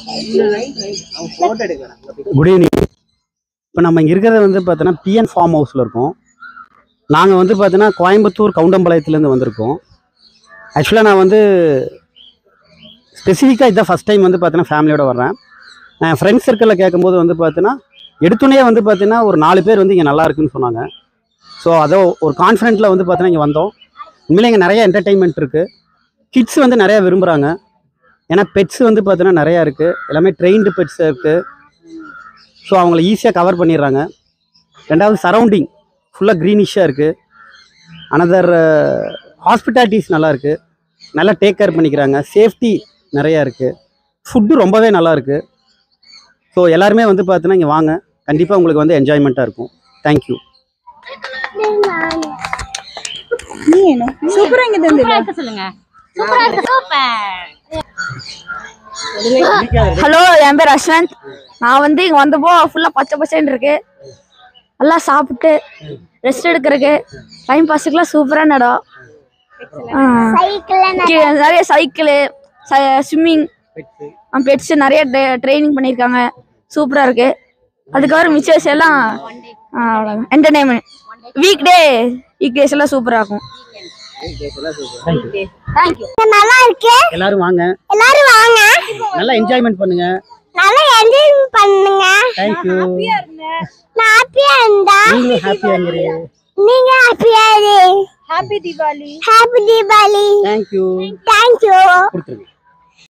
Good evening இப்போ நம்ம இங்கே இருக்கிறது வந்து பார்த்தோன்னா பிஎன் ஃபார்ம் ஹவுஸில் இருக்கோம் நாங்கள் வந்து பார்த்தோன்னா கோயம்புத்தூர் கவுண்டம்பாளையத்துலேருந்து வந்திருக்கோம் ஆக்சுவலாக நான் வந்து ஸ்பெசிஃபிக்காக இதான் ஃபஸ்ட் டைம் வந்து பார்த்தோன்னா ஃபேமிலியோட வர்றேன் என் ஃப்ரெண்ட்ஸ் சர்க்கிளில் கேட்கும்போது வந்து பார்த்தீங்கன்னா எடுத்துனே வந்து பார்த்தீங்கன்னா ஒரு நாலு பேர் வந்து இங்கே நல்லா இருக்குன்னு சொன்னாங்க ஸோ அதோ ஒரு கான்ஃபிடென்ட்டில் வந்து பார்த்தீங்கன்னா இங்கே வந்தோம் உண்மையிலே இங்கே நிறைய என்டர்டெயின்மெண்ட் இருக்குது கிட்ஸ் வந்து நிறையா விரும்புகிறாங்க ஏன்னா பெட்ஸ் வந்து பார்த்தீங்கன்னா நிறையா இருக்குது எல்லாமே ட்ரெயின்டு பெட்ஸ் இருக்குது ஸோ அவங்கள ஈஸியாக கவர் பண்ணிடுறாங்க ரெண்டாவது சரௌண்டிங் ஃபுல்லாக க்ரீனிஷாக இருக்குது அனதர் ஹாஸ்பிட்டாலிட்டிஸ் நல்லா இருக்குது நல்லா டேக் கேர் பண்ணிக்கிறாங்க சேஃப்டி நிறையா இருக்குது ஃபுட்டு ரொம்பவே நல்லா இருக்குது ஸோ எல்லாருமே வந்து பார்த்தீங்கன்னா இங்கே வாங்க கண்டிப்பாக உங்களுக்கு வந்து என்ஜாய்மெண்ட்டாக இருக்கும் தேங்க்யூ சூப்பரா இங்க தந்து சூப்பரா இருக்கு சொல்லுங்க சூப்பரா இருக்கு சூப்பர் ஹலோ என் பேர் அஸ்வந்த் நான் வந்து இங்க வந்தப்போ ஃபுல்லா பச்சை பச்சைன்னு இருக்கு நல்லா சாப்பிட்டு ரெஸ்ட் எடுக்கிறதுக்கு டைம் பாஸுக்குலாம் சூப்பரான இடம் ஆ. கீ- நிறைய சைக்கிளு ஸ்விம்மிங் பெட்ஸ் நிறைய ட்ரைனிங் பண்ணியிருக்காங்க சூப்பரா இருக்கு அதுக்கப்புறம் மிச்சஸ் எல்லாம் entertainment week day week days எல்லாம் சூப்பரா இருக்கும் தேங்க்யூ நல்லா இருக்கு எல்லாரும் வாங்க எல்லாரும் வாங்க நல்லா என்ஜாய்மெண்ட் பண்ணுங்க நல்லா என்ஜாய் பண்ணுங்க தேங்க்யூ நான் ஹாப்பியா இருந்தா நீங்களும் ஹாப்பியாக இருங்க நீங்க ஹாப்பியா இரு happy Deepavali happy Deepavali thank you thank you கொடுத்துருங்க